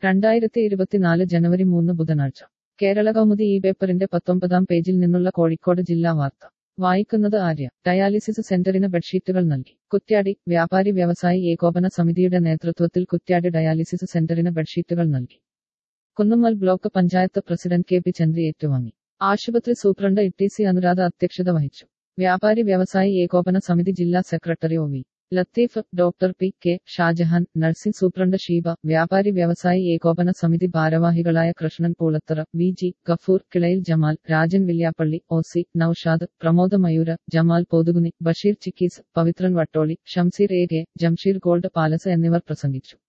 രണ്ടായിരത്തി ഇരുപത്തിനാല് ജനുവരി മൂന്ന് ബുധനാഴ്ച കേരള കൗമുദി ഈ പേപ്പറിന്റെ പത്തൊമ്പതാം പേജിൽ നിന്നുള്ള കോഴിക്കോട് ജില്ലാ വാർത്ത വായിക്കുന്നത് ആര്യ ഡയാലിസിസ് സെന്ററിന് ബെഡ്ഷീറ്റുകൾ നൽകി കുറ്റ്യാടി വ്യാപാരി വ്യവസായി ഏകോപന സമിതിയുടെ നേതൃത്വത്തിൽ കുറ്റ്യാടി ഡയാലിസിസ് സെന്ററിന് ബെഡ്ഷീറ്റുകൾ നൽകി Kunnummal block panchayat president K P Chandri ഏറ്റുവാങ്ങി ആശുപത്രി സൂപ്രണ്ട് ഇ സി അനുരാധ അധ്യക്ഷത വഹിച്ചു വ്യാപാരി വ്യവസായി ഏകോപന സമിതി ജില്ലാ secretary O V Latheef doctor P K Shajahan nursing സൂപ്രണ്ട് ഷീബ വ്യാപാരി വ്യവസായി ഏകോപന സമിതി ഭാരവാഹികളായ Krishnan Poolathara V G Gafoor Kilayil Jamal Rajan Villiappally O C Naushad Pramod Mayura Jamal Pothukuni Basheer Chickees Pavithran Vattoli Shamseer A K Jamsheer Gold Palace എന്നിവർ പ്രസംഗിച്ചു